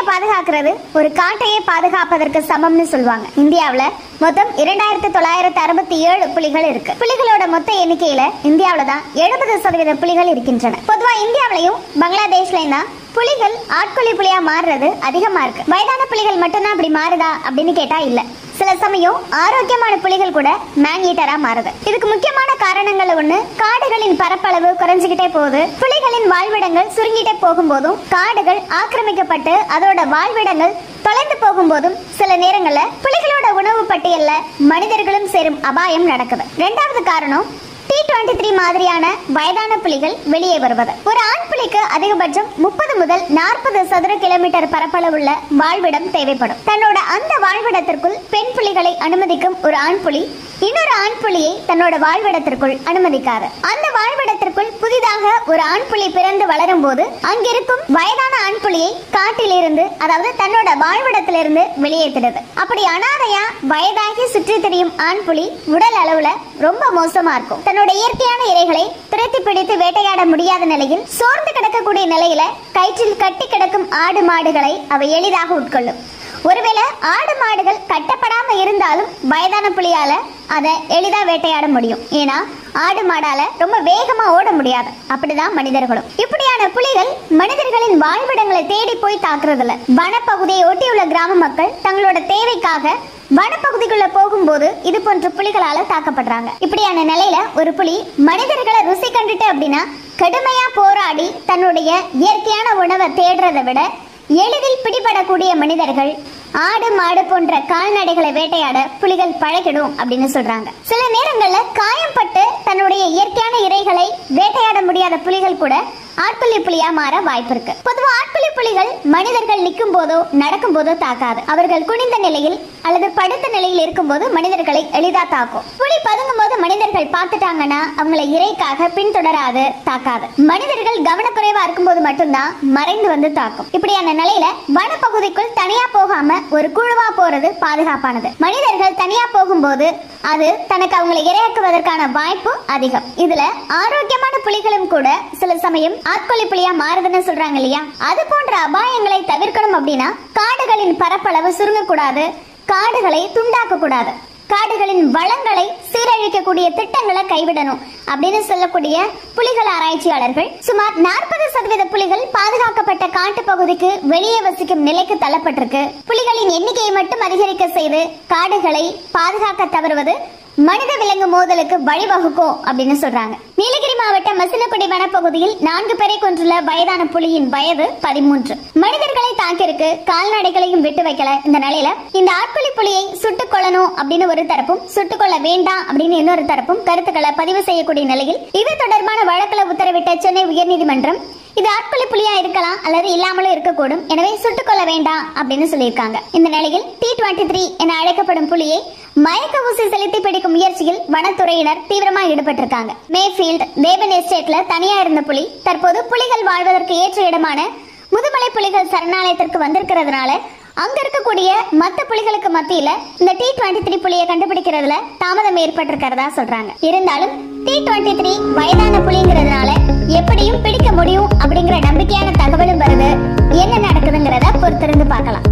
பாதுகாக்கிறது ஒரு காட்டையே பாதுகாப்பதற்கு சமம்னு சொல்லுவாங்க இந்தியாவுல மொத்தம் இரண்டாயிரத்தி தொள்ளாயிரத்தி அறுபத்தி ஏழு புலிகள் இருக்கு புலிகளோட மொத்த எண்ணிக்கையில இந்தியாவுல தான் எழுபது சதவீத புலிகள் இருக்கின்றன பொதுவா இந்தியாவிலையும் பங்களாதேஷ்லயும் தான் புலிகள் ஆட்கொல்லி புலியா மாறுறது அதிகமா இருக்கு வயதான புலிகள் மட்டும்தான் அப்படி மாறுதா அப்படின்னு கேட்டா இல்ல சில சமயம் ஆரோக்கியமான புலிகள் கூட மேன் ஈட்டரா மாறுது இதுக்கு முக்கியமான காரணங்கள் ஒண்ணு காடுகளின் பரப்பளவு குறைஞ்சுகிட்டே போகுது புலிகளின் வாழ்விடங்கள் சுருங்கிட்டே போகும்போதும் காடுகள் ஆக்கிரமிக்கப்பட்டு அதோட வாழ்விடங்கள் தொலைந்து போகும்போதும் சில நேரங்கள்ல புலிகளோட உணவு பட்டியல்ல மனிதர்களும் சேரும் அபாயம் நடக்குது ரெண்டாவது காரணம் டி டுவெண்ட்டி த்ரீ மாதிரியான வயதான புலிகள் வெளியே வருவது ஒரு ஆண் புலிக்கு அதிகபட்சம் முப்பது முதல் நாற்பது சதுர கிலோமீட்டர் பரப்பளவுள்ள வாழ்விடம் தேவைப்படும் தன்னோட அந்த வாழ்விடத்திற்குள் பெண் புலிகளை அனுமதிக்கும் ஒரு ஆண் புலி இன்னொரு ஆண் புலியை தன்னோட வாழ்விடத்திற்குள் அனுமதிக்காது அந்த வாழ்விடத்திற்குள் புதிதாக ஒரு ஆண் புலி பிறந்து வளரும் போது அங்கிருக்கும் வயதான ஆண் புலியை காட்டிலிருந்து அதாவது தன்னோட வாழ்விடத்திலிருந்து வெளியேற்றிடுது அப்படி அனாதையா வயதாகி சுற்றி திரியும் ஆண் புலி உடல் அளவுல ரொம்ப மோசமா இருக்கும் தன்னோட இயற்கையான இரைகளை துரத்தி பிடித்து வேட்டையாட முடியாத நிலையில் சோர்ந்து கிடக்கக்கூடிய நிலையில கயிற்றில் கட்டி கிடக்கும் ஆடு மாடுகளை அவை எளிதாக உட்கொள்ளும் ஒருவேளை ஆடு மாடுகள் கட்டப்படாம இருந்தாலும் வயதான புலியால அதை எளிதா வேட்டையாட முடியும் ஏன்னா ஆடு மாடால ரொம்ப வேகமா ஓட முடியாது அப்படிதான் மனிதர்களும் இப்படியான புலிகள் மனிதர்களின் வாழ்விடங்களை தேடி போய் தாக்குறதில்ல வனப்பகுதியை ஒட்டியுள்ள கிராம மக்கள் தங்களோட தேவைக்காக வனப்பகுதிக்குள்ள போகும்போது இது போன்ற புலிகளால தாக்கப்படுறாங்க இப்படியான நிலையில ஒரு புலி மனிதர்களை ருசி கண்டுட்டு அப்படின்னா கடுமையா போராடி தன்னுடைய இயற்கையான உணவை தேடுறதை விட எளிதில் பிடிபடக்கூடிய மனிதர்கள் ஆடு மாடு போன்ற கால்நடைகளை வேட்டையாட புலிகள் பழகிடும் அப்படின்னு சொல்றாங்க சில நேரங்கள்ல காயம்பட்டு தன்னுடைய இயற்கையான இரைகளை வேட்டையாட முடியாத புலிகள் கூட ஆட்புலி புலியா மாற வாய்ப்பு இருக்கு பொதுவா ஆட்புலி புலிகள் மனிதர்கள் நிற்கும் போதோ நடக்கும் போதோ தாக்காது அவர்கள் குனிந்த நிலையில் அல்லது படுத்த நிலையில் இருக்கும்போது மனிதர்களை எளிதா தாக்கும் புலி பதுங்கும் போது மனிதர்கள் பார்த்துட்டாங்கன்னா அவங்களை இறைக்காக பின்தொடராது தாக்காது மனிதர்கள் கவனக்குறைவா இருக்கும்போது மட்டும்தான் மறைந்து வந்து தாக்கும் இப்படியான நிலையில வனப்பகுதிக்குள் தனியா போகாம ஒரு குழுவா போறது பாதுகாப்பானது மனிதர்கள் தனியா போகும்போது அது தனக்கு அவங்களை இரையாக்குவதற்கான வாய்ப்பு அதிகம் இதுல ஆரோக்கியமான புலிகளும் கூட சில சமயம் ஆட்கொல்லி புலியா மாறுதுன்னு சொல்றாங்க இல்லையா அது போன்ற அபாயங்களை தவிர்க்கணும் அப்படின்னா காடுகளின் பரப்பளவு சுருங்கக்கூடாது காடுகளை துண்டாக்க கூடாது காடுகளின் வளங்களை சீரழிக்கக்கூடிய திட்டங்களை கைவிடணும் அப்படின்னு சொல்லக்கூடிய புலிகள் ஆராய்ச்சியாளர்கள் சுமார் நாற்பது சதவீத புலிகள் பாதுகாக்கப்பட்ட காட்டு பகுதிக்கு வெளியே வசிக்கும் நிலைக்கு தள்ளப்பட்டிருக்கு புலிகளின் எண்ணிக்கையை மட்டும் அதிகரிக்க செய்து காடுகளை பாதுகாக்க தவறுவது மனித விலங்கு மோதலுக்கு வழிவகுக்கும் அப்படின்னு சொல்றாங்க நீலகிரி மாவட்டம் மசினக்குடி வனப்பகுதியில் நான்கு பேரை கொண்டுள்ள வயதான புலியின் வயது பதிமூன்று மனிதர்களை தாக்கிருக்கு கால்நடைகளையும் விட்டு வைக்கல இந்த நிலையில இந்த ஆட்குழி புலியை சுட்டுக் கொள்ளணும் அப்படின்னு ஒரு தரப்பும் சுட்டுக் கொள்ள வேண்டாம் அப்படின்னு இன்னொரு தரப்பும் கருத்துக்களை பதிவு செய்யக்கூடிய நிலையில் இது தொடர்பான வழக்குல உத்தரவிட்ட சென்னை உயர்நீதிமன்றம் இது ஆட்கொலை புலியா இருக்கலாம் அல்லது இல்லாமலும் இருக்கக்கூடும் எனவே சுட்டுக் கொள்ள வேண்டாம் அப்படின்னு சொல்லியிருக்காங்க இந்த நிலையில் டி டுவெண்ட்டி த்ரீ என அழைக்கப்படும் புலியை மயக்க ஊசி செலுத்தி பிடிக்கும் முயற்சியில் வனத்துறையினர் தீவிரமா ஈடுபட்டிருக்காங்க மேஃபீல்ட் தேவன் எஸ்டேட்ல தனியா இருந்த புலி தற்போது புலிகள் வாழ்வதற்கு ஏற்ற இடமான முதுமலை புலிகள் சரணாலயத்திற்கு வந்திருக்கிறதுனால அங்க இருக்கக்கூடிய மத்த புலிகளுக்கு மத்தியில இந்த டி டுவெண்ட்டி த்ரீ புலியை கண்டுபிடிக்கிறதுல தாமதம் ஏற்பட்டிருக்கிறதா சொல்றாங்க இருந்தாலும் டி டுவெண்ட்டி த்ரீ வயதான புலிங்கிறதுனால எப்படியும் பிடிக்க முடியும் அப்படிங்கிற நம்பிக்கையான தகவலும் வருது என்ன நடக்குதுங்கிறத பொறுத்திருந்து பார்க்கலாம்